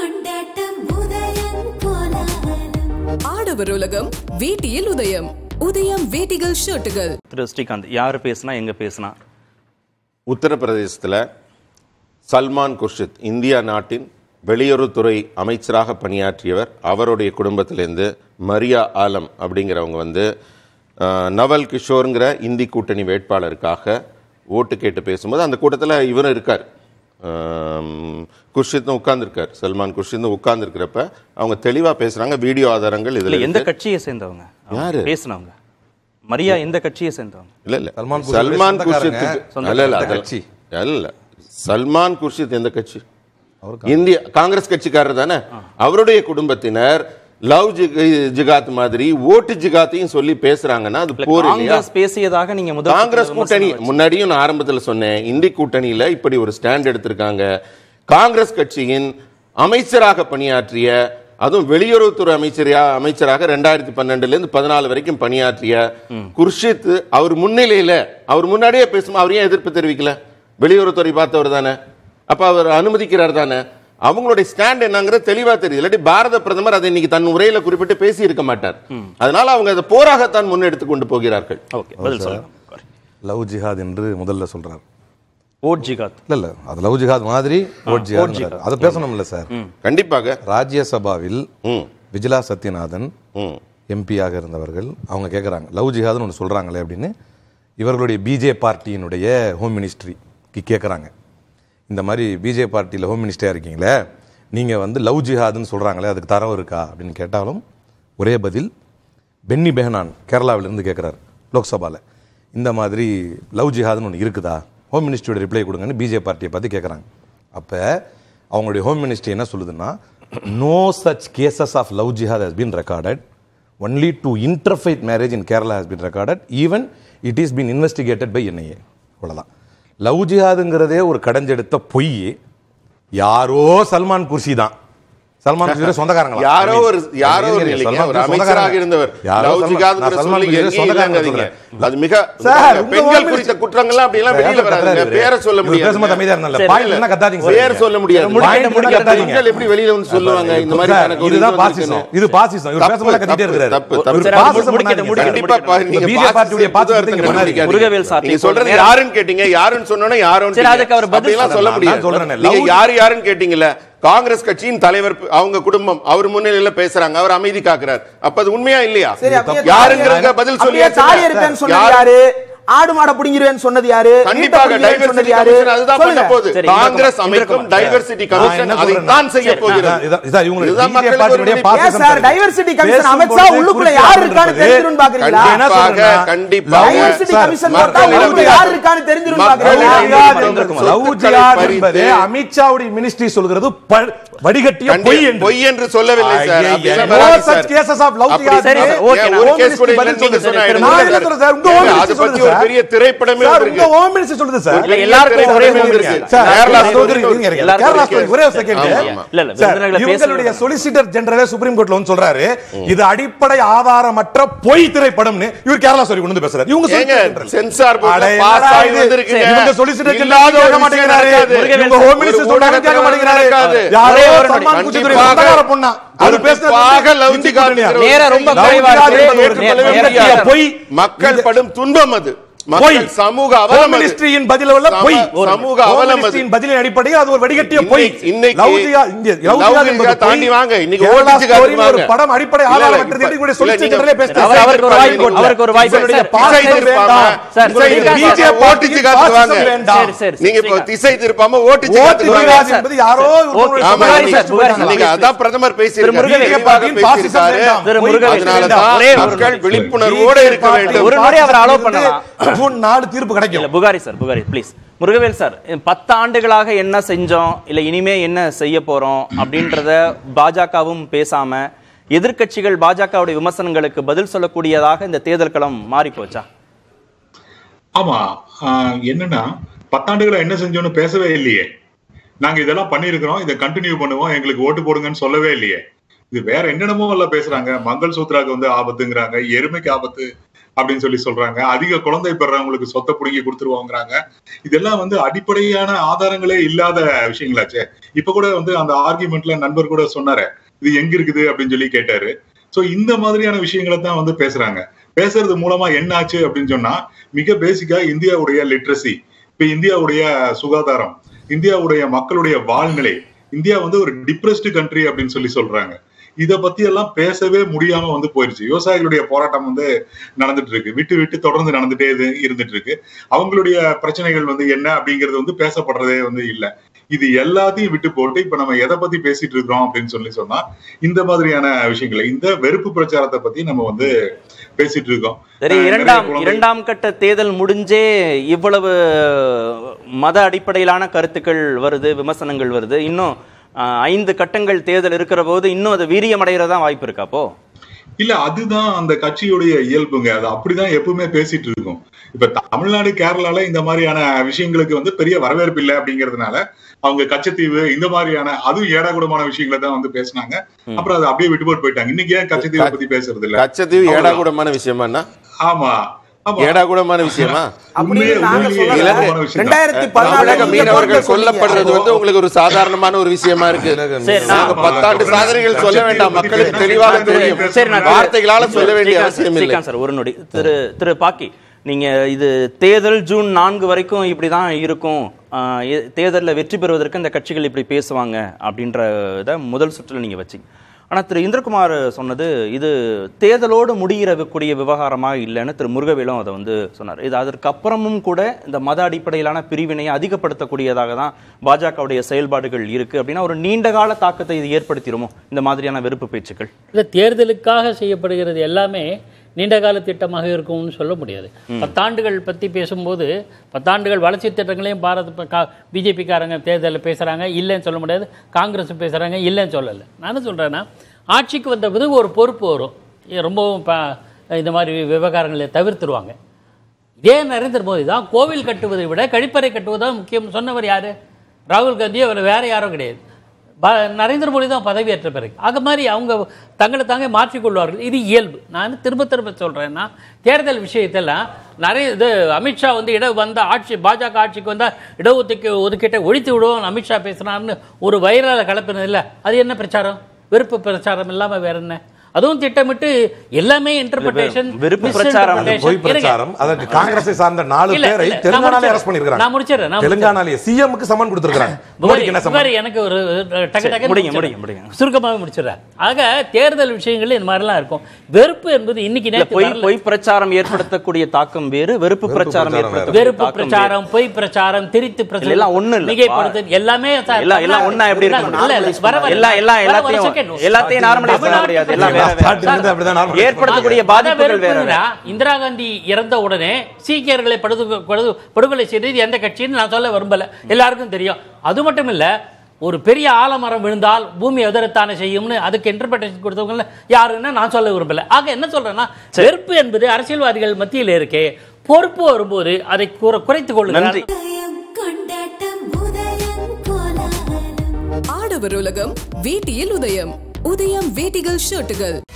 கொண்டாட்டம் உதயம் கோலாகலம் ஆடவர் உலகம் வேட்டியில் உதயம் உதயம் வேட்டிகள் ஷர்ட்டுகள் திரு ஸ்ரீகாந்த் யார் பேசுனா எங்க பேசுனா உத்தரப்பிரதேசத்தில் சல்மான் குர்ஷித் இந்தியா நாட்டின் வெளியுறவுத்துறை அமைச்சராக பணியாற்றியவர் அவருடைய குடும்பத்திலேருந்து மரியா ஆலம் அப்படிங்கிறவங்க வந்து அஹ், நவல் கிஷோருங்கிற இந்தி கூட்டணி வேட்பாளருக்காக ஓட்டு கேட்டு பேசும்போது அந்த கூட்டத்தில் இவரும் இருக்கார் அஹ், குர்ஷித்தும் உட்கார்ந்துருக்கார் சல்மான் குர்ஷித்தும் உட்கார்ந்துருக்கிறப்ப அவங்க தெளிவாக பேசுகிறாங்க வீடியோ ஆதாரங்கள் இல்ல இதில் எந்த கட்சியை சேர்ந்தவங்க அவங்க யாரு? பேசுனவங்க மரியா எந்த கட்சியை சேர்ந்தவங்க இல்ல இல்ல சல்மான் குர்ஷித் சல்மான் சொந்தக்காரங்க. குர்ஷித் இல்ல இல்ல சொந்த அதெல்லாம் கட்சி. இல்ல சல்மான் குர்ஷித் எந்த கட்சி இந்திய காங்கிரஸ் கட்சிக்காரர் தானே அவருடைய குடும்பத்தினர் லவ் ஜிகாத் மாதிரி ஓட்டு ஜிகாத்தையும் சொல்லி பேசுறாங்கன்னா அது இல்ல, போர் இல்லையா காங்கிரஸ் பேசியதாக நீங்க முதல் காங்கிரஸ் சுற்றுல கூட்டணி விமர்சனம் முன்னாடியும் நான் ஆரம்பத்தில் சொன்னேன் இந்தி கூட்டணியில இப்படி ஒரு ஸ்டாண்ட் எடுத்திருக்காங்க காங்கிரஸ் கட்சியின் அமைச்சராக பணியாற்றிய அதுவும் வெளியுறவுத்துறை அமைச்சரியா அமைச்சராக ரெண்டாயிரத்தி பன்னெண்டுல இருந்து பதினாலு வரைக்கும் பணியாற்றிய குர்ஷித் அவர் முன்னிலையில அவர் முன்னாடியே பேசும் அவர் ஏன் எதிர்ப்பு தெரிவிக்கல வெளியுறவுத்துறை பார்த்தவர் தானே அப்ப அவர் அனுமதிக்கிறார் தானே அவங்களுடைய ஸ்டாண்ட் என்னங்கிறது தெளிவா தெரியுது இல்லாட்டி பாரத பிரதமர் அதை இன்னைக்கு தன் உரையில குறிப்பிட்டு பேசி இருக்க மாட்டார் அதனால அவங்க அதை போராகத்தான் முன்னெடுத்து கொண்டு போகிறார்கள் ஓகே பதில் சொல்லுங்க லவ் ஜிஹாத் என்று முதல்ல சொல்றார் ஓட் ஜிகாத் இல்ல இல்ல அது லவ் ஜிஹாத் மாதிரி ஓட் ஜிஹாத் ஜிஹாத். அதை பேசணும்ல சார் கண்டிப்பாக ராஜ்யசபாவில் ம் விஜிலா சத்யநாதன் ம் எம்பியாக இருந்தவர்கள் அவங்க கேட்குறாங்க லவ் ஜிஹாத்னு ஒன்று சொல்கிறாங்களே அப்படின்னு இவர்களுடைய பிஜே பார்ட்டியினுடைய ஹோம் மினிஸ்ட்ரிக்கு கேட்குறாங்க இந்த மாதிரி பிஜே பார்ட்டியில் ஹோம் மினிஸ்டராக இருக்கீங்களே நீங்கள் வந்து லவ் ஜிஹாதுன்னு சொல்கிறாங்களே அதுக்கு தரவு இருக்கா அப்படின்னு கேட்டாலும் ஒரே பதில் பென்னி பெஹனான் கேரளாவிலிருந்து கேட்குறாரு லோக்சபாவில் இந்த மாதிரி லவ் ஜிஹாதுன்னு ஒன்று இருக்குதா ஹோம் மினிஸ்ட்ரியோட ரிப்ளை கொடுங்கன்னு பிஜே பார்ட்டியை பார்த்து கேட்குறாங்க அப்போ அவங்களுடைய ஹோம் மினிஸ்ட்ரி என்ன சொல்லுதுன்னா no such cases of love jihad has been recorded only to interfaith marriage in Kerala has been recorded even it is been investigated by NIA அவ்வளோதான் லவ் ஜிஹாதுங்கிறதே ஒரு கடைஞ்செடுத்த பொய் யாரோ சல்மான் குர்சி தான் சல்மான் குர்சி சொந்தக்காரங்களா யாரோ ஒரு யாரோ ஒரு இருங்க, இல்லைங்க, சல்மான் ஒரு குர்சி அமைச்சராக சொந்தக்காரங்க. இருந்தவர் யாரோ லவ் சல்மான் ஜிகாத்ங்கிற நான் சல்மான் சொல்லி குர்சி எங்கேயும் சொந்தக்காரங்க இல்லைங்கிறீங்க. சொல்றேன். அது மிக சார், மிக உங்க பெண்கள் home குறித்த minister- குற்றங்கள்லாம் அப்படிலாம் வெளியில வராதுங்க கத்துறாரு. பேரை சொல்ல இவர் முடியாது பேசும்போது அமைதியா இருந்தால சரி, பாயிண்ட் இல்ல. என்ன கத்தாதீங்க சார். பேர் சொல்ல முடியாது முடிக்கட்டும், பாயிண்ட் என்ன முடிக்கட்டும். கத்தாதீங்க. பெண்கள் எப்படி வெளியில வந்து சொல்லுவாங்க இந்த மாதிரி சார், எனக்கு ஒரு இதுதான் இது பாசிசம் வந்துருக்குன்னு. இது பாசிசம் இவர் தப்பு, பேசும்போது கத்திட்டே தப்பு, இருக்கிறாரு தப்பு, ஒரு தப்பு. சரி, பாசிசம் முடிக்கட்டும், பண்ணாதீங்க சார். கண்டிப்பா பா- நீங்க இந்த BJP பார்ட்டியுடைய பாசிசம் பாசிசத்தை புது பண்ணாதீங்க. அர்த்தம் முருகவேல் சார், நீங்க இப்போ சொல்றது நேரா- யாருன்னு கேட்டீங்க யாருன்னு சொன்னோன்னே யாரோன்னு சரி, அதுக்கு அவர் பதில் அப்படிலாம் சொல்ல சொல்லணும். முடியாது நான் சொல்றேனே, நீங்க லவ் யார் யாருன்னு கேட்டீங்கல்ல காங்கிரஸ் கட்சியின் தலைவர் அவங்க குடும்பம் அவர் முன்னிலையில பேசுறாங்க அவர் அமைதி காக்குறார் அப்ப அது உண்மையா இல்லையா சரி, அப்படியே யாருங்கிறதுக்கு பதில் அப்படியே சொல்லி தாலி இருப்பேன்னு சொன்னது யாரு ஆடு மாட புடிங்கிருவேன்னு சொன்னது யாரு கண்டிப்பாக வீட்டை புடிங்கிருவேன்னு சொன்னது டைவர்சிட்டி யாரு கமிஷன் அதுதான் பண்ண சொல்லுங்க. போகுது சரி, காங்கிரஸ் இந்த அமைக்கும் பக்கம். டைவர்சிட்டி நான் கமிஷன் என்ன அதை சொல்றேன்னா, தான் செய்ய சரி, போகிறது இதான், இதான், இதான் இவங்களுக்கு இதுதான் BJP மக்களுக்கு பார்ட்டியுடைய ஒரு பாசிசம் ஏன் சார், தெரியும். diversity commission பேசும்போது அமைச்சா உள்ளுக்குள்ள குறிப்பிட்டு யார் இருக்கான்னு இருப்பது. தெரிஞ்சிருன்னு பாக்குறீங்களா? நான் என்ன சொல்றேன்னா, கண்டிப்பாக, லவ் diversity சார், commission மக்கள் போட்டா லவ் உள்ளுக்குள்ள யார் இருக்கான்னு தெரிஞ்சிருன்னு மக்கள் பாக்குறீங்களா? லவ் ஜிஹாத் சொத்துக்களை லவ் ஜிஹாத் பறித்து- என்பது அமித்ஷாவுடைய மினிஸ்ட்ரி சொல்கிறது ப- வடிகட்டிய கண்டி- பொய் என்று பொய் என்று சொல்லவில்லை சார் ஐயே, அப்படிலாம் no வராது such சார். cases of love அப்படி jihad. சரி, ஏன் சார், okay, ஒரு home கேஸ் கூட ministry இல்லைன்னு பதில் நீங்க சொல்லுது சொன்னா சார். என்ன நான் சார்? என்ன சொல்றேன் சார், உங்க home ஏங்க, ministry அதை சொல்லுது பத்தி ஒரு சார். பெரிய திரைப்படமே சார், வந்திருக்கு. உங்க home ministry சொல்லுது சார். இல்ல, எல்லாருக்கும் ஒரே திரைப்படமே மாதிரி வந்திருக்கு. சார், கேரளா கேரளா story story, இருங்க, இருங்க. எல்லாருக்கும் கேரளா ஒரே story, ஒரே ஒரு second. ஆமா, ஆமா. இல்ல, இல்ல, சார், விருந்தினர்களை இவங்களுடைய பேசுறது solicitor general சுப்ரீம் கோர்ட்ல வந்து சொல்றாரு இது அடிப்படை ஆதாரமற்ற பொய் திரைப்படம்னு இவர் கேரளா ஸ்டோரி கொண்டு வந்து பேசுறாரு இவங்க ஏங்க, solicitor general. சென்சார் போர்டுல அட, pass என்னடா ஆகி இது? வந்திருக்குங்க. இவங்க solicitor general இல்லாத ஒரு கேட்க விஷயம் மாட்டேங்கிறாரு. நடக்காது. இவங்க home minister ஒரு சொல்றாங்க, கேட்க ஊடகத்துல மாட்டேங்கிறாரு. நடக்காது. யாரோ ஒரே ஒரு சல்மான் நொடி. குர்ஷித்துடைய கண்டிப்பாக சொந்தக்கார பொண்ணா? அது பேசுனது கண்டிப்பாக லவ் இந்தி ஜிகாத் கூட்டணியா? என்கிற ஒரு நேரம் ரொம்ப லவ் குறைவா ஜிகாத் இருக்கு. என்பது ஏற்றுக்கொள்ளவே நேரம் முடியாது. நேரம் பொய். மக்கள் இந்த- படும் துன்பம் அது பொய். மக்கள் சமூக ஹோம் அவலம் அது. மினிஸ்ட்ரியின் பதில் உள்ள சம- பொய் சமூக ஹோம் அவலம் அது. மினிஸ்ட்ரியின் பதிலின் அடிப்படையில் அது ஒரு வடிகட்டிய பொய் இன்னைக்கு- இன்னைக்கு லவ் ஜிஹாத் இந்திய- லவ் லவ் ஜிஹாத் என்பது ஜிஹாத் தாண்டி பொய். வாங்க. இன்னைக்கு கேரளா ஓட்டு ஜிஹாத் ஸ்டோரின்னு ஒரு வாங்க. படம் அடிப்படை இல்ல, இல்ல, ஆதாரமற்றது இப்ப- என்று இல்ல, solicitor நீங்க- general பேசுறாரு. அவர் அவருக்கு ஒரு வாய்ப்பு நீங்க- அவருக்கு ஒரு வாய்ப்பு இவருடைய சார். பாசிசம் திசை திருப்பாம, வேண்டாம். சார், இவருடைய திசை BJP திருப்பாம, ஓட்டு பார்ட்டிக்கு ஜிகாத்துக்கு வாங்க. பாசிசம் வேண்டாம். சரி, சரி. நீங்க இப்போ ஸ்ரீகாந்த். திசை திருப்பாம ஓட்டு ஓட்டு ஜிகாத்துக்கு வாங்க. ஜிகாத் என்பது யாரோ ஒருவருடைய ஓகே. ஆமா, புகாரி நீங்க- சார், புகாரி சார். நீங்க அதான் பிரதமர் பேசியிருக்காரு. முருகவேல் தெளிவாக பார்ட்டியின் பாசிசம் பேசியிருக்காரு. வேண்டாம். திரு முருகவேல் அதனால வேண்டாம். தான் ஒரே ஒரு மக்கள் நிமிஷம். விழிப்புணர்வோடு இருக்க வேண்டும் ஒரு முறை அவர் allow பண்ணலாம். ஜூன் நாலு தீர்ப்பு இல்ல கிடைக்கும் Bukhari sir Bukhari please Murugavel sir பத்து ஆண்டுகளாக என்ன செஞ்சோம் இல்ல இனிமே என்ன செய்ய போறோம் அப்படின்றத பாஜகவும் பேசாம எதிர்க்கட்சிகள் பாஜகவுடைய விமர்சனங்களுக்கு பதில் சொல்லக்கூடியதாக இந்த தேர்தல் களம் மாறி போச்சா ஆமா ஆஹ் என்னன்னா பத்தாண்டுகளா என்ன செஞ்சோம்னு பேசவே இல்லையே நாங்க இதெல்லாம் பண்ணிருக்கிறோம் இதை கண்டினியூ பண்ணுவோம் எங்களுக்கு ஓட்டு போடுங்கன்னு சொல்லவே இல்லையே இது வேற என்னென்னமோ எல்லாம் பேசுறாங்க மங்கள் சூத்ராக்கு வந்து ஆபத்துங்கிறாங்க எருமைக்கு ஆபத்து அப்படின்னு சொல்லி சொல்றாங்க அதிக குழந்தை பெறவங்களுக்கு சொத்தை பிடுங்கி கொடுத்துருவாங்கிறாங்க இதெல்லாம் வந்து அடிப்படையான ஆதாரங்களே இல்லாத விஷயங்களாச்சே இப்ப கூட வந்து அந்த ஆர்குமெண்ட்ல நண்பர் கூட சொன்னாரு இது எங்க இருக்குது அப்படின்னு சொல்லி கேட்டாரு சோ இந்த மாதிரியான விஷயங்களை தான் வந்து பேசுறாங்க பேசுறது மூலமா என்ன ஆச்சு அப்படின்னு சொன்னா மிக பேசிக்கா இந்தியாவுடைய லிட்ரஸி இப்ப இந்தியாவுடைய சுகாதாரம் இந்தியாவுடைய மக்களுடைய வாழ்நிலை இந்தியா வந்து ஒரு டிப்ரெஸ்டு கண்ட்ரி அப்படின்னு சொல்லி சொல்றாங்க இத பத்தி எல்லாம் பேசவே முடியாம வந்து போயிருச்சு விவசாயிகளுடைய போராட்டம் வந்து நடந்துட்டு இருக்கு விட்டு விட்டு தொடர்ந்து நடந்துட்டே இது- இருந்துட்டு இருக்கு அவங்களுடைய பிரச்சனைகள் வந்து என்ன அப்படிங்கிறது வந்து பேசப்படுறதே வந்து இல்ல இது எல்லாத்தையும் விட்டு போட்டு இப்ப நம்ம எதை பத்தி பேசிட்டு இருக்கிறோம் அப்படின்னு சொல்லி சொன்னா இந்த மாதிரியான விஷயங்களை இந்த வெறுப்பு பிரச்சாரத்தை பத்தி நம்ம வந்து பேசிட்டு இருக்கோம் சரி அஹ் நிறைய இரண்டாம் குழந்தை- இரண்டாம் கட்ட தேர்தல் முடிஞ்சே இவ்வளவு மத அடிப்படையிலான கருத்துக்கள் வருது விமர்சனங்கள் வருது இன்னும் அஹ், ஐந்து கட்டங்கள் தேர்தல் இருக்கிற போது இன்னும் அது வீரியமடைகிறதா வாய்ப்பு இருக்கா அப்போ இல்ல அதுதான் அந்த கட்சியுடைய இயல்புங்க அது அப்படிதான் எப்பவுமே பேசிட்டு இருக்கும் இப்ப தமிழ்நாடு கேரளால இந்த மாதிரியான விஷயங்களுக்கு வந்து பெரிய வரவேற்பு இல்லை அப்படிங்கறதுனால அவங்க கச்சத்தீவு இந்த மாதிரியான அதுவும் ஏடாகூடமான விஷயங்களை தான் வந்து பேசினாங்க அப்புறம் அதை அப்படியே விட்டு போட்டு போயிட்டாங்க இன்னைக்கு ஏன் கச்சத்தீவை பத்தி பேசுறது இல்ல கச்சத்தீவு ஏடாகூடமான விஷயமாண்ணா ஆமா ஆமா ஏடாகூடமான விஷயமா உண்மையே அப்படின்னு நாங்க உண்மையே சொல்லல. ஏடாகூடமான விஷயம் தான். ரெண்டாயிரத்தி தமிழக பதினாலு மீனவர்கள் கொல்லப்படுறது வந்து உங்களுக்கு ஒரு சாதாரணமான ஒரு விஷயமா இருக்கு சரி, நாங்க நான் பத்தாண்டு சாதனைகள் சொல்ல வேண்டாம் மக்களுக்கு தெளிவாக தெரியும் சரி நான் வார்த்தைகளால சொல்ல வேண்டிய ஸ்ரீகாந்த் அவசியம் இல்லை ஸ்ரீகாந்த் சார் ஒரு நொடி திரு திரு பாக்கி நீங்க இது தேர்தல் ஜூன் நான்கு வரைக்கும் இப்படிதான் இருக்கும் ஆஹ் எ- தேர்தல்ல வெற்றி பெறுவதற்கு இந்த கட்சிகள் இப்படி பேசுவாங்க அப்படின்றத முதல் சுற்றுல நீங்க வச்சீங்க ஆனா திரு இந்திரகுமார் சொன்னது இது தேர்தலோடு முடிகிறக்கூடிய விவகாரமாக இல்லைன்னு திரு முருகவேலும் அதை வந்து சொன்னார் இது அதற்கு அப்புறமும் கூட இந்த மத அடிப்படையிலான பிரிவினையை அதிகப்படுத்தக்கூடியதாக தான் பாஜகவுடைய செயல்பாடுகள் இருக்கு அப்படின்னா ஒரு நீண்ட கால தாக்கத்தை இது ஏற்படுத்திடுமோ இந்த மாதிரியான வெறுப்பு பேச்சுக்கள் இல்லை தேர்தலுக்காக செய்யப்படுகிறது எல்லாமே நீண்டகால திட்டமாக இருக்கும்னு சொல்ல முடியாது பத்தாண்டுகள் பற்றி பேசும்போது பத்தாண்டுகள் வளர்ச்சி திட்டங்களையும் பாரத பிஜேபிக்காரங்க தேர்தலில் பேசுகிறாங்க இல்லைன்னு சொல்ல முடியாது காங்கிரஸ் பேசுகிறாங்க இல்லைன்னு சொல்லலை நான் என்ன சொல்கிறேன்னா ஆட்சிக்கு வந்த பிறகு ஒரு பொறுப்பு வரும் இது ரொம்பவும் ப இந்த மாதிரி விவகாரங்களை தவிர்த்துருவாங்க இதே நரேந்திர மோடி தான் கோவில் கட்டுவதை விட கழிப்பறை கட்டுவதுதான் முக்கியம் சொன்னவர் யாரு ராகுல் காந்தி அவர் வேற யாரும் கிடையாது ப- நரேந்திர மோடி தான் பதவியேற்ற பிறகு ஆக மாதிரி அவங்க தங்களை தாங்க மாற்றிக்கொள்வார்கள் இது இயல்பு நான் திரும்ப திரும்ப சொல்றேன்னா தேர்தல் விஷயத்தெல்லாம் நிறைய இது அமித்ஷா வந்து இட வந்த ஆட்சி பாஜக ஆட்சிக்கு வந்தா இடஒதுக்கீ ஒதுக்கீட்டை ஒழித்து விடுவோம் அமித்ஷா பேசுனார்னு ஒரு வைரலை கலப்பினது இல்லை அது என்ன பிரச்சாரம் வெறுப்பு பிரச்சாரம் இல்லாம வேற என்ன அதுவும் திட்டமிட்டு எல்லாமே இன்டர்பிரேஷன் வெறுப்பு பிரச்சாரம், அந்த பொய் பிரச்சாரம் அதற்கு காங்கிரஸை சார்ந்த நாலு இல்ல, பேரை இல்ல, நான் தெலுங்கானாலே முடிச்சிடுறேன். அரெஸ்ட் பண்ணிருக்காங்க நான் முடிச்சிடுறேன், நான் தெலுங்கானாலே சிஎம்க்கு சமன் கொடுத்திருக்காங்க மோடிக்கு என்ன இவர் சமன் எனக்கு ஒரு டக்கு சரி, டக்கு முடிங்க, முடிங்க, முடிங்க. சுருக்கமாக முடிச்சிடுறேன் ஆக தேர்தல் விஷயங்கள் இந்த மாதிரிலாம் இருக்கும் வெறுப்பு என்பது இன்னைக்கு இல்ல நேத்து பொய் வரல. பொய் பிரச்சாரம் ஏற்படுத்தக்கூடிய தாக்கம் வேறு வெறுப்பு பிரச்சாரம் பிரச்சாரம் வேற. ஏற்படுத்தக்கூடிய வெறுப்பு தாக்கம் வேறு. பிரச்சாரம் பொய் பிரச்சாரம் திரித்து பிரச்சாரம் எல்லாம் ஒண்ணு இல்ல. மிகைப்படுத்து எல்லாமே சார் எல்லாம் எல்லாம் ஒண்ணா எப்படி இல்ல, இருக்கும் இல்ல, இல்ல, வர, வர, எல்லாம் எல்லாம் வர, வர, எல்லாத்தையும் second. எல்லாத்தையும் நார்மலைஸ் பண்ண முடியாது எல்லாம் வேற வேற. ஸ்டார்டிங்ல இருந்து அப்படிதான் நார்மல் ஏற்படுத்தக்கூடிய அதான் பாதிப்புகள் வேற வெறுப்புன்னா, வேற. இந்திரா காந்தி இறந்த உடனே சீக்கியர்களை படுது படுது- படுகொலை செய்தது எந்த கட்சின்னு நான் சொல்ல விரும்பல எல்லாருக்கும் தெரியும் அது மட்டும் இல்ல ஒரு பெரிய ஆலமரம் விழுந்தால் பூமி எதிரத்தானே செய்யும்னு அதுக்கு இன்டர்பிரேஷன் கொடுத்தவங்க யாருன்னு நான் சொல்ல விரும்பல ஆக என்ன சொல்றேன்னா வெறுப்பு என்பது அரசியல்வாதிகள் மத்தியில் இருக்கே பொறுப்பு வரும்போது அதை குற- குறைத்துக் கொள்ளுங்கள் நன்றி உதயம் கொண்டாட்டம் உதயம் கோலாகலம் ஆடவர் உலகம் வேட்டியில் உதயம் உதயம் வேட்டிகள் ஷர்ட்டுகள்